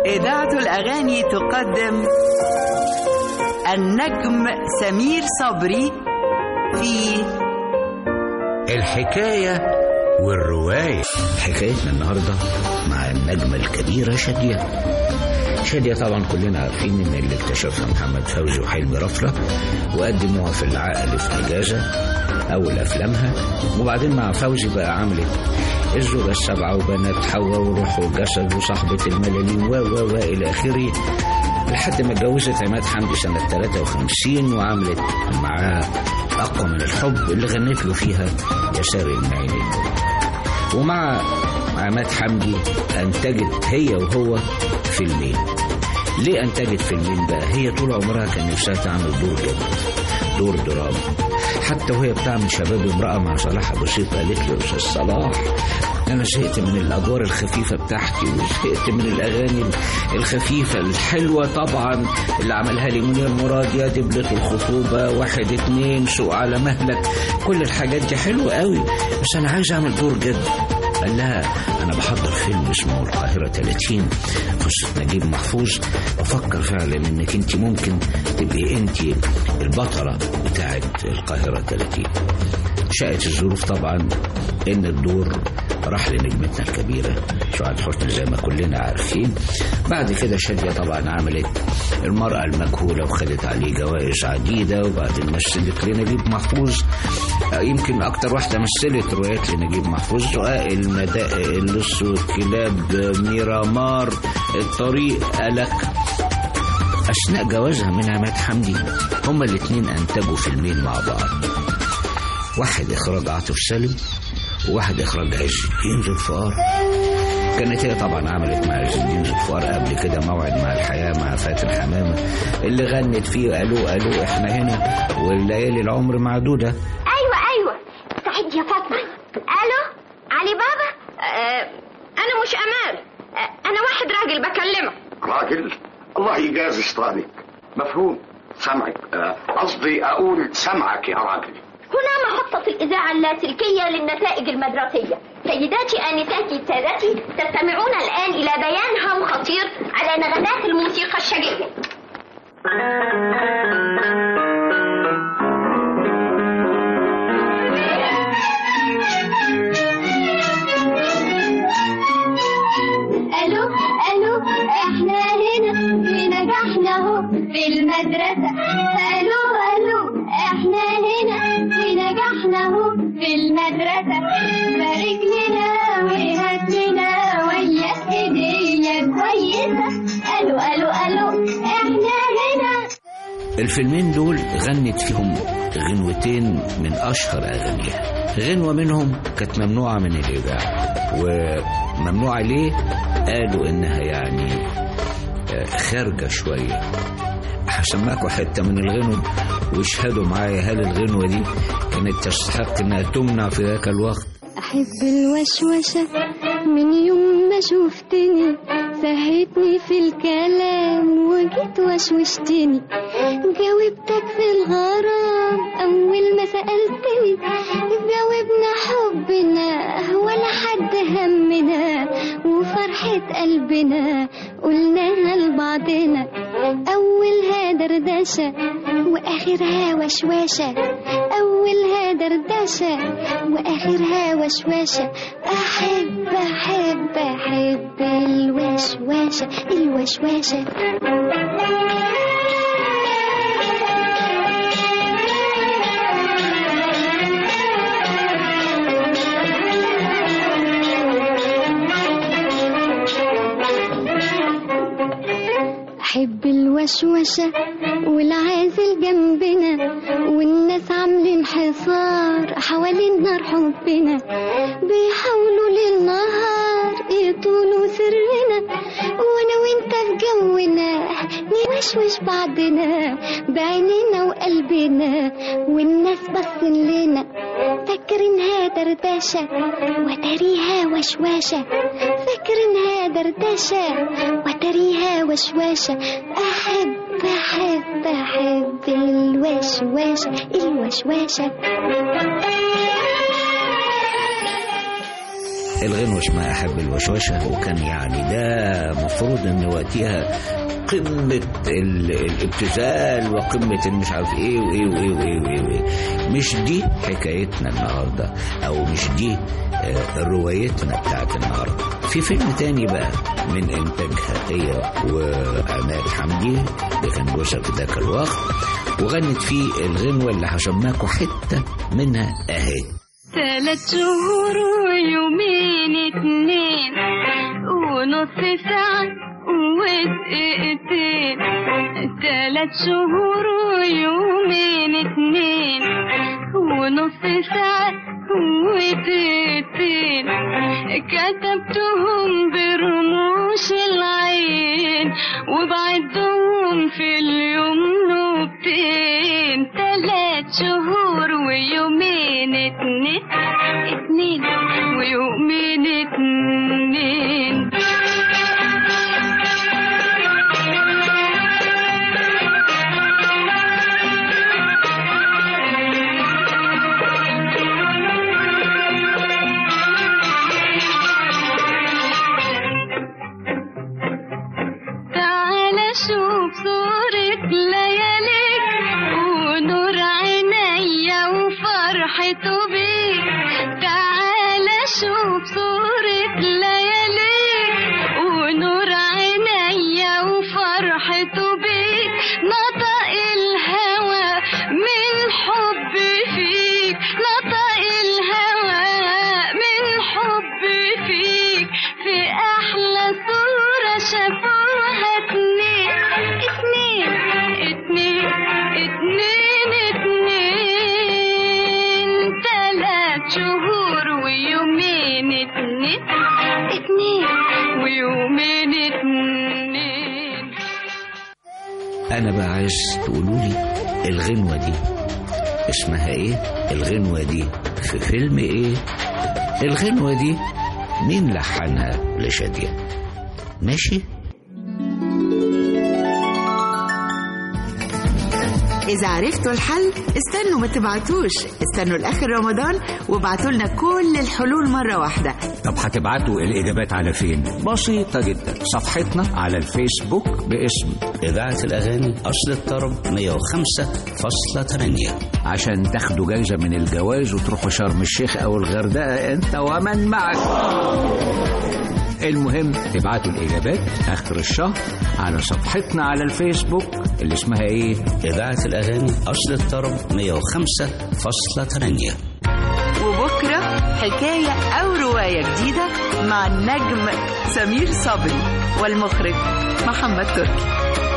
إذاعة الأغاني تقدم النجم سمير صبري في الحكاية والرواية حكايتنا النهاردة مع النجمة الكبيرة شادية شادية طبعا كلنا عارفين ان اللي اكتشفها محمد فوزي وحلمي رفرة وقدموها في العقل في اجازة اول افلامها وبعدين مع فوزي بقى عملت الزوجة السبعة وبنات حواء وروح وجسد وصاحبة الملالين و و و الى اخره لحد ما اتجوزت عماد حمدي سنة 53 وعملت معاه أقوى من الحب اللي غنت له فيها يا ساري المعينين ومع عماد حمدي أنتجت هي وهو فيلمين ليه أنتجت فيلمين بقى هي طول عمرها كان نفسها تعمل دور جد دور دراما حتى وهي بتعمل شباب امرأة مع صلاح أبو سيف قالت له يا أستاذ صلاح أنا زهقت من الأدوار الخفيفة بتاعتي وزهقت من الأغاني الخفيفة الحلوة طبعا اللي عملها لي منير مراد يا دبلة الخطوبة واحد اتنين سوق على مهلك كل الحاجات دي حلوة قوي بس أنا عايز أعمل دور جد قال لها أنا بحضر فيلم اسمه القاهرة 30 قصة نجيب محفوظ بفكر فعلا إنك أنت ممكن تبقي أنت البطلة بتاعت القاهرة 30 شاءت الظروف طبعا إن الدور راح لنجمتنا الكبيرة سعاد حسني زي ما كلنا عارفين بعد كده شادية طبعا عملت المرأة المجهولة وخدت عليه جوائز عديدة وبعدين مثلت لنجيب محفوظ يمكن أكتر واحدة مثلت روايات لنجيب محفوظ سؤال المدائن اللص والكلاب ميرامار الطريق ألك أثناء جوازها من عماد حمدي هما الاتنين أنتجوا فيلمين مع بعض واحد إخراج عاطف سالم وواحد إخراج عز الدين ذوالفقار كانت هي طبعا عملت مع عز الدين ذوالفقار قبل كده موعد مع الحياة مع فاتن حمامة اللي غنت فيه ألو ألو إحنا هنا والليالي العمر معدودة ايوه ايوه سعيد يا فاطمه الو علي بابا آه انا مش امال آه انا واحد راجل بكلمك راجل الله يجازي شطانك مفهوم سمعك آه، قصدي اقول سمعك يا راجل هنا محطة الإذاعة اللاسلكية للنتائج المدرسية سيداتي آنساتي سادتي تستمعون الآن إلى بيان هام خطير على نغمات الموسيقى الشجية الو الو احنا هنا ونجحنا اهو في المدرسة الو الو احنا هنا ونجحنا اهو في المدرسة بارك لنا وهات لنا ويا هدية كويسة الو الو الو احنا هنا الفيلمين دول غنت فيهم غنوتين من أشهر أغانيها غنوة منهم كانت ممنوعة من الإذاعة وممنوعة ليه؟ قالوا إنها يعني آه، خارجة شوية هسمعكوا حتة من الغنوة واشهدوا معايا هل الغنوة دي كانت تستحق إنها تمنع في ذاك الوقت أحب الوشوشة من يوم ما شفتني سهيتني في الكلام وجيت وشوشتني جاوبتك في الغرام أول ما سألتني جاوبنا حبنا ولا حد همنا وفرحة قلبنا قلناها لبعضنا أولها دردشة وآخرها وشواشة أولها دردشة وآخرها وشواشة أحب أحب أحب الوشواشة الوشواشة أحب الوشوشة والعازل جنبنا والناس عاملين حصار حوالين نار حبنا بيحاولوا للنهار يطولوا سرنا وانا وانت في جونا نوشوش بعضنا بعينينا وقلبنا والناس باصين لنا فاكرينها دردشة وتريها وشواشة فاكرينها دردشة وتريها وشواشة أحب أحب أحب الوشواشة الوشواشة الغنوة اسمها أحب الوشوشة وكان يعني ده مفروض إن وقتها قمة ال- الابتذال وقمة المش عارف ايه وايه وايه وايه وايه, وإيه. مش دي حكايتنا النهاردة او مش دي آه، روايتنا بتاعت النهاردة في فيلم تاني بقى من انتاجها هي وعماد حمدي ده كان جوزها في ذاك الوقت وغنت فيه الغنوة اللي هسمعكوا حتة منها اهي ثلاث شهور ويومين اتنين ونص ساعة ودقيقتين ثلاث شهور ويومين اتنين ونص ساعة ودقيقتين كتبتهم برموش العين وبعدهم في اليوم نوبتين ثلاث شهور ويومين اتنين اتنين ويومين اتنين تعال شوف صورة لياليك ونور عينيا وفرحته بيك تعال شوف صورة لياليك ونور عينيا وفرحته بيك نطق الهوى من حب فيك نطق الهوى من حب فيك في أحلى صورة شافوها اتنين اتنين اتنين اتنين اتنين تلات شهور ويومين اتنين اتنين ويومين اتنين انا بقى عايز تقولوا لي الغنوة دي اسمها ايه الغنوة دي في فيلم ايه الغنوة دي مين لحنها لشادية ماشي إذا عرفتوا الحل استنوا ما تبعتوش استنوا لآخر رمضان وابعتوا لنا كل الحلول مرة واحدة طب هتبعتوا الإجابات على فين؟ بسيطة جدا صفحتنا على الفيسبوك باسم إذاعة الأغاني أصل الطرب 105.8 عشان تاخدوا جايزة من الجواز وتروحوا شرم الشيخ أو الغردقة أنت ومن معك المهم تبعتوا الإجابات آخر الشهر على صفحتنا على الفيسبوك اللي اسمها إيه؟ إذاعة الأغاني أصل الطرب 105.8 وبكرة حكاية أو رواية جديدة مع النجم سمير صبري والمخرج محمد تركي